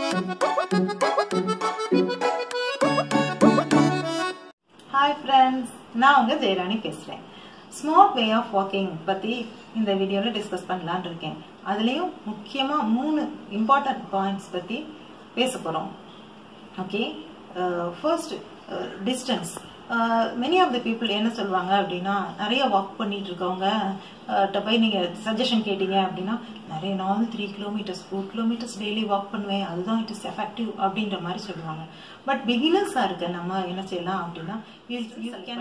hi friends நான் உங்க ஜெயராணி பேசுகிறேன் ஸ்மார்ட் வே ஆஃப் வாக்கிங் பற்றி இந்த வீடியோவில் டிஸ்கஸ் பண்ணலான்னு இருக்கேன் அதுலேயும் முக்கியமாக மூணு இம்பார்ட்டன்ட் பாயிண்ட்ஸ் பற்றி பேச போகிறோம் okay first distance many of the people என்ன சொல்லுவாங்க அப்படின்னா நிறைய வாக் பண்ணிட்டு இருக்கவங்க ட்ட போய் நீங்கள் சஜஷன் கேட்டீங்க அப்படின்னா நிறைய நான் வந்து three kilometres four kilometres daily walk பண்ணுவேன் அதுதான் இட் இஸ் எஃபெக்டிவ் அப்படின்ற மாதிரி சொல்லுவாங்க பட் பிகினர்ஸாக இருக்க நம்ம என்ன செய்யலாம் அப்படின்னா யூ யூ கேன்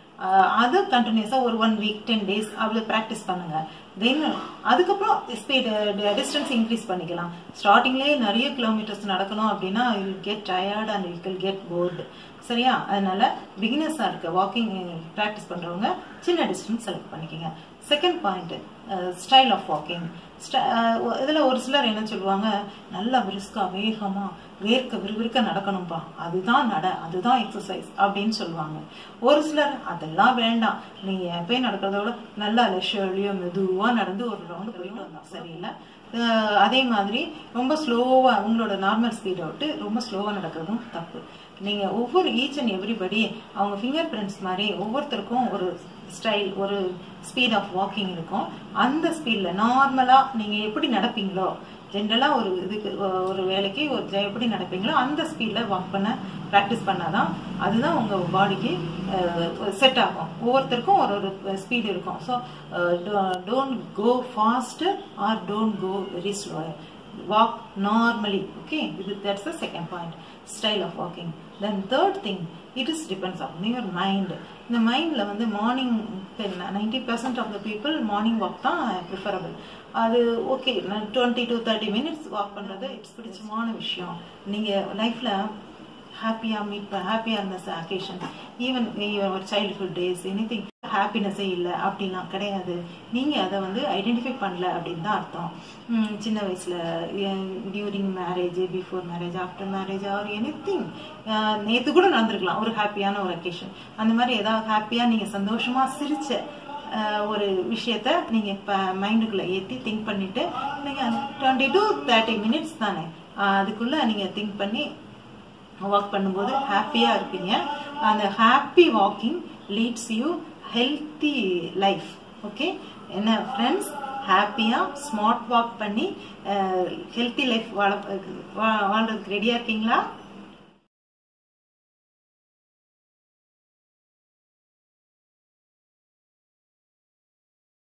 அது கண்டினியூஸாக ஒரு ஒன் வீக் டென் டேஸ் அவ்வளோ ப்ராக்டிஸ் பண்ணுங்க தென் அதுக்கப்புறம் ஸ்பீட் டிஸ்டன்ஸ் இன்க்ரீஸ் பண்ணிக்கலாம் ஸ்டார்டிங்லேயே நிறைய கிலோமீட்டர்ஸ் நடக்கணும் அப்படின்னா you get tired and you will get bored சரியா அதனால பிகினர்ஸாக இருக்க வாக்கிங் ப்ராக்டிஸ் பண்ணுறவங்க சின்ன டிஸ்டன்ஸ் செலக்ட் பண்ணிக்கோங்க second point style of walking இதில் ஒரு சிலர் என்ன சொல்லுவாங்க நல்லா பிரிஸ்கா வேகமாக வேர்க்க விறுவிறுக்க நடக்கணும்பா அதுதான் நட அதுதான் எக்ஸசைஸ் அப்படின்னு சொல்லுவாங்க ஒரு சிலர் அதெல்லாம் வேண்டாம் நீங்க எப்பயும் நடக்கிறத விட நல்லா லெஷர்லியோ மெதுவாக நடந்து ஒரு ரவுண்டு போயிட்டு வந்தா சரியில்லை அதே மாதிரி ரொம்ப ஸ்லோவாக உங்களோட நார்மல் ஸ்பீடை விட்டு ரொம்ப ஸ்லோவாக நடக்கிறதும் தப்பு நீங்கள் ஒவ்வொரு ஈச் அண்ட் எவ்ரிபடி அவங்க ஃபிங்கர் பிரிண்ட்ஸ் மாதிரி ஒவ்வொருத்தருக்கும் ஒரு ஸ்டைல் ஒரு ஸ்பீட் ஆஃப் வாக்கிங் இருக்கும் அந்த ஸ்பீடில் நார்மலாக நீங்கள் எப்படி நடப்பீங்களோ ஜென்ரலாக ஒரு இதுக்கு ஒரு வேலைக்கு ஒரு எப்படி நடப்பீங்களோ அந்த ஸ்பீடில் வாக் பண்ண ப்ராக்டிஸ் பண்ணாதான் அதுதான் உங்கள் பாடிக்கு செட் ஆகும் ஒவ்வொருத்தருக்கும் ஒரு ஒரு ஸ்பீடு இருக்கும் so don't go fast or don't go very slow walk normally okay that's the second point style of walking then third thing it is depends on your mind இந்த மைண்டில் வந்து morning ninety percent of the people morning walk தான் preferable அது okay twenty to thirty minutes walk பண்ணுறது it's பிடிச்சமான விஷயம் நீங்கள் லைஃப்பில் ஹாப்பியாக மீட் ஹாப்பியாக இருந்த அக்கேஷன் ஈவன் ஒரு சைல்ட்ஹுட் டேஸ் எனி திங் ஹாப்பினஸே இல்லை அப்படிலாம் கிடையாது நீங்கள் அதை வந்து ஐடென்டிஃபை பண்ணல அப்படின்னு தான் அர்த்தம் சின்ன வயசில் during marriage before marriage after marriage or any thing நேற்று கூட நடந்திருக்கலாம் ஒரு ஹாப்பியான ஒரு அக்கேஷன் அந்த மாதிரி ஏதாவது ஹாப்பியாக நீங்கள் சந்தோஷமாக சிரிச்ச ஒரு விஷயத்த நீங்கள் இப்போ மைண்டுக்குள்ளே ஏற்றி திங்க் பண்ணிவிட்டு நீங்கள் டுவெண்ட்டி டு தேர்ட்டி மினிட்ஸ் தானே அதுக்குள்ளே நீங்கள் திங்க் பண்ணி வாக் பண்ணும்போது ஹாப்பியாக இருப்பீங்க அந்த happy walking leads you healthy life okay என்ன ஃப்ரெண்ட்ஸ் ஹாப்பியாக ஸ்மார்ட் வாக் பண்ணி ஹெல்த்தி லைஃப் வாழ வாழ்றதுக்கு ரெடியாக இருக்கீங்களா